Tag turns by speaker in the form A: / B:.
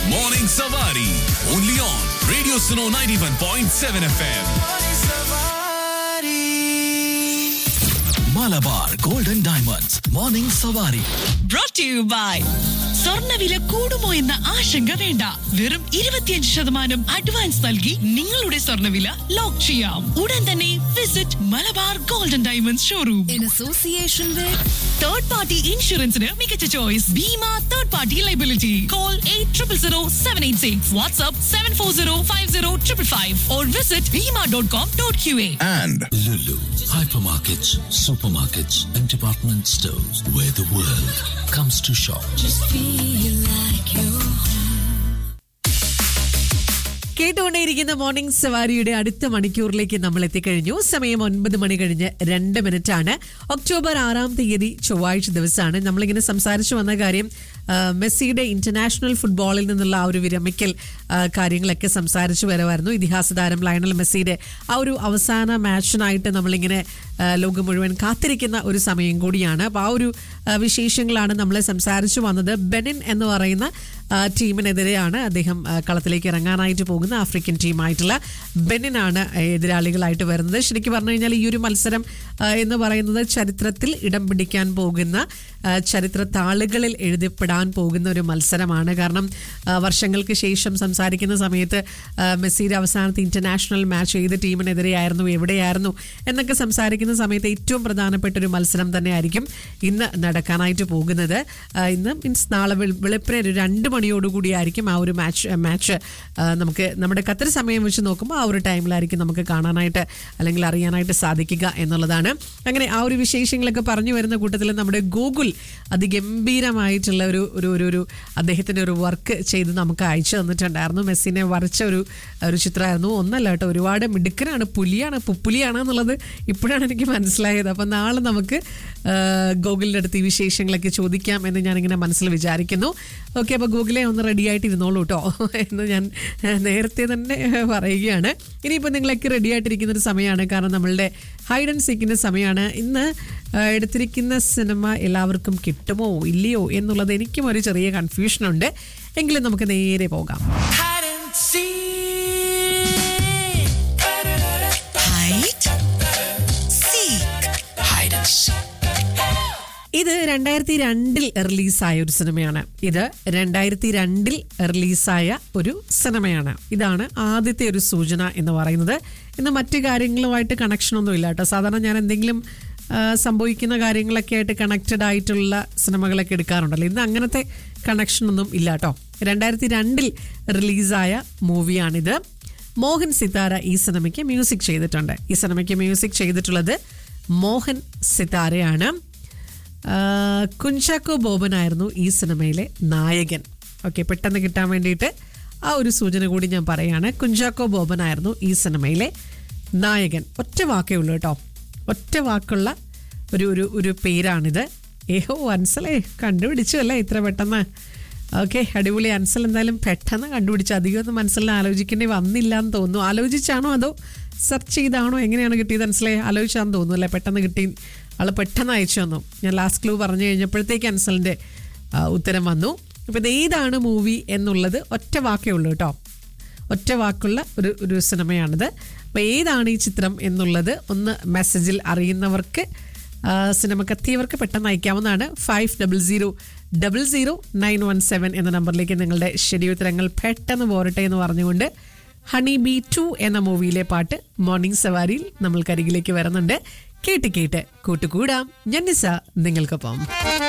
A: Morning Savari. Only on Radio Suno 91.7 FM. Malabar Golden Diamonds. Morning Savari.
B: brought to you by സ്വർണ്ണവില കൂടുമോ എന്ന ആശങ്ക വേണ്ട വെറും ഇരുപത്തിയഞ്ച് ശതമാനം അഡ്വാൻസ് നൽകി നിങ്ങളുടെ സ്വർണ്ണവില ലോക്ക് ചെയ്യാം ഉടൻ തന്നെ visit Malabar golden diamonds showroom
C: in association with
B: third party ഇൻഷുറൻസിന് മികച്ച choice Bhima third party liability call eight triple zero seven eight six WhatsApp seven four zero five zero triple five or visit Bhima dot com dot Q A
A: And
D: Lulu, hypermarkets, supermarkets, and department stores where the world comes to shop.
C: feel like you
E: കേട്ടുകൊണ്ടേയിരിക്കുന്ന morning സവാരിയുടെ അടുത്ത മണിക്കൂറിലേക്ക് നമ്മൾ എത്തിക്കഴിഞ്ഞു സമയം ഒൻപത് മണി കഴിഞ്ഞ് രണ്ട് മിനിറ്റ് ആണ് ഒക്ടോബർ ആറാം തീയതി ചൊവ്വാഴ്ച ദിവസമാണ് നമ്മളിങ്ങനെ സംസാരിച്ചു വന്ന കാര്യം ആ, മെസ്സിയുടെ ഇന്റർനാഷണൽ ഫുട്ബോളിൽ നിന്നുള്ള ആ ഒരു വിരമിക്കൽ ആ, കാര്യങ്ങളൊക്കെ സംസാരിച്ചു വരുമായിരുന്നു ഇതിഹാസ താരം ലയണൽ മെസ്സിയുടെ ആ ഒരു അവസാന മാച്ചിനായിട്ട് നമ്മളിങ്ങനെ ആ, ലോകം മുഴുവൻ കാത്തിരിക്കുന്ന ഒരു സമയം കൂടിയാണ് അപ്പോൾ ആ ഒരു ആ, വിശേഷങ്ങളാണ് നമ്മൾ സംസാരിച്ചു വന്നത് ബെനിൻ എന്ന് പറയുന്ന ആ, ടീമിനെതിരെയാണ് അദ്ദേഹം ആ, കളത്തിലേക്ക് ഇറങ്ങാനായിട്ട് പോകുന്ന ആഫ്രിക്കൻ ടീമായിട്ടുള്ള ബെനിനാണ് എതിരാളികളായിട്ട് വരുന്നത് ശരിക്കും പറഞ്ഞു കഴിഞ്ഞാൽ ഈ ഒരു മത്സരം ആ, എന്ന് പറയുന്നത് ചരിത്രത്തിൽ ഇടം പിടിക്കാൻ പോകുന്ന ആ, ചരിത്ര താളുകളിൽ എഴുതപ്പെടാൻ പോകുന്ന ഒരു മത്സരമാണ് കാരണം ആ, വർഷങ്ങൾക്ക് ശേഷം സംസാരിക്കുന്ന സമയത്ത് ആ, മെസ്സിയുടെ അവസാനത്തെ ഇന്റർനാഷണൽ മാച്ച് ഏത് ടീമിനെതിരെയായിരുന്നു എവിടെയായിരുന്നു എന്നൊക്കെ സംസാരിക്കുന്ന സമയത്ത് ഏറ്റവും പ്രധാനപ്പെട്ട ഒരു മത്സരം തന്നെയായിരിക്കും ഇന്ന് നടക്കാനായിട്ട് പോകുന്നത് ആ, ഇന്ന് മീൻസ് നാളെ വെളു- വെളുപ്പിനെ ഒരു രണ്ട് മണിയോടുകൂടിയായിരിക്കും ആ ഒരു മാച്ച് മാച്ച് ആ, നമുക്ക് നമ്മുടെ ഖത്തർ സമയം വെച്ച് നോക്കുമ്പോൾ ആ ഒരു ടൈമിലായിരിക്കും നമുക്ക് കാണാനായിട്ട് അല്ലെങ്കിൽ അറിയാനായിട്ട് സാധിക്കുക എന്നുള്ളതാണ് അങ്ങനെ ആ ഒരു വിശേഷങ്ങളൊക്കെ പറഞ്ഞു വരുന്ന കൂട്ടത്തിൽ നമ്മുടെ ഗൂഗിൾ അതിഗംഭീരമായിട്ടുള്ള ഒരു ഒരു ഒരു ഒരു അദ്ദേഹത്തിൻ്റെ ഒരു വർക്ക് ചെയ്ത് നമുക്ക് അയച്ചു തന്നിട്ടുണ്ടായിരുന്നു മെസ്സിനെ വരച്ച ഒരു ഒരു ചിത്രമായിരുന്നു ഒന്നല്ല കേട്ടോ ഒരുപാട് മിടുക്കനാണ് പുലിയാണ് പുപ്പുലിയാണ് എന്നുള്ളത് ഇപ്പോഴാണ് എനിക്ക് മനസ്സിലായത് അപ്പം നാളെ നമുക്ക് ഗൂഗിളിൻ്റെ അടുത്ത് ഈ വിശേഷങ്ങളൊക്കെ ചോദിക്കാം എന്ന് ഞാനിങ്ങനെ മനസ്സിൽ വിചാരിക്കുന്നു ഓക്കെ അപ്പോൾ ഗൂഗിളെ ഒന്ന് റെഡി ആയിട്ട് ഇരുന്നോളൂ കേട്ടോ എന്ന് ഞാൻ ഏഹ്, നേരത്തെ തന്നെ ഏഹ്, പറയുകയാണ് ഇനിയിപ്പോൾ നിങ്ങളൊക്കെ റെഡി ആയിട്ടിരിക്കുന്ന ഒരു സമയമാണ് കാരണം നമ്മളുടെ ഹൈഡ് ആൻഡ് സീക്കിൻ്റെ സമയമാണ് ഇന്ന് ഏഹ്, എടുത്തിരിക്കുന്ന സിനിമ എല്ലാവർക്കും കിട്ടുമോ ഇല്ലയോ എന്നുള്ളത് എനിക്കും ഒരു ചെറിയ കൺഫ്യൂഷനുണ്ട് എങ്കിലും നമുക്ക് നേരെ പോകാം
B: Hide, seek.
D: Hide and seek.
E: ഇത് രണ്ടായിരത്തി രണ്ടിൽ റിലീസായ ഒരു സിനിമയാണ് ഇത് രണ്ടായിരത്തി രണ്ടിൽ റിലീസായ ഒരു സിനിമയാണ് ഇതാണ് ആദ്യത്തെ ഒരു സൂചന എന്ന് പറയുന്നത് ഇന്ന് മറ്റു കാര്യങ്ങളുമായിട്ട് കണക്ഷൻ ഒന്നും ഇല്ല കേട്ടോ സാധാരണ ഞാൻ എന്തെങ്കിലും ആ, സംഭവിക്കുന്ന കാര്യങ്ങളൊക്കെ ആയിട്ട് കണക്റ്റഡ് ആയിട്ടുള്ള സിനിമകളൊക്കെ എടുക്കാറുണ്ടല്ലോ ഇന്ന് അങ്ങനത്തെ കണക്ഷൻ ഒന്നും ഇല്ല കേട്ടോ രണ്ടായിരത്തി രണ്ടിൽ റിലീസായ മൂവിയാണിത് മോഹൻ സിതാര ഈ സിനിമയ്ക്ക് മ്യൂസിക് ചെയ്തിട്ടുണ്ട് ഈ സിനിമയ്ക്ക് മ്യൂസിക് ചെയ്തിട്ടുള്ളത് മോഹൻ സിതാരയാണ് ആ, കുഞ്ചാക്കോ ബോബനായിരുന്നു ഈ സിനിമയിലെ നായകൻ ഓക്കെ പെട്ടെന്ന് കിട്ടാൻ വേണ്ടിയിട്ട് ആ ഒരു സൂചന കൂടി ഞാൻ പറയാണ് കുഞ്ചാക്കോ ബോബനായിരുന്നു ഈ സിനിമയിലെ നായകൻ ഒറ്റ വാക്കേ ഉള്ളൂ കേട്ടോ ഒറ്റ വാക്കുള്ള ഒരു ഒരു ഒരു പേരാണിത് ഏഹോ അൻസലേ കണ്ടുപിടിച്ചു അല്ലേ ഇത്ര പെട്ടെന്ന് ഓക്കെ അടിപൊളി അൻസൽ എന്തായാലും പെട്ടെന്ന് കണ്ടുപിടിച്ചു അധികം ഒന്നും മനസ്സിൽ ആലോചിക്കേണ്ടി വന്നില്ല എന്ന് തോന്നുന്നു ആലോചിച്ചാണോ അതോ സെർച്ച് ചെയ്താണോ എങ്ങനെയാണ് കിട്ടിയത് അൻസലെ ആലോചിച്ചാന്ന് തോന്നുന്നു അല്ലേ പെട്ടെന്ന് കിട്ടി ആൾ പെട്ടെന്ന് അയച്ചു തന്നു ഞാൻ ലാസ്റ്റ് ക്ലൂ പറഞ്ഞു കഴിഞ്ഞപ്പോഴത്തേക്ക് അൻസലിൻ്റെ ആ, ഉത്തരം വന്നു അപ്പോൾ ഇത് ഏതാണ് മൂവി എന്നുള്ളത് ഒറ്റ വാക്കേ ഉള്ളൂ കേട്ടോ ഒറ്റ വാക്കുള്ള ഒരു ഒരു സിനിമയാണിത് അപ്പോൾ ഏതാണ് ഈ ചിത്രം എന്നുള്ളത് ഒന്ന് മെസ്സേജിൽ അറിയുന്നവർക്ക് ആ, സിനിമ കത്തിയവർക്ക് പെട്ടെന്ന് അയക്കാവുന്നതാണ് five double zero double zero nine one seven എന്ന നമ്പറിലേക്ക് നിങ്ങളുടെ ശരിയുത്തരങ്ങൾ പെട്ടെന്ന് പോരട്ടെ എന്ന് പറഞ്ഞുകൊണ്ട് ഹണി ബി ടു എന്ന മൂവിയിലെ പാട്ട് മോർണിംഗ് സവാരിയിൽ നമ്മൾക്കരികിലേക്ക് വരുന്നുണ്ട് കേട്ട് കേട്ട് കൂട്ടുകൂടാം ഞാൻ നിസ നിങ്ങൾക്കൊപ്പം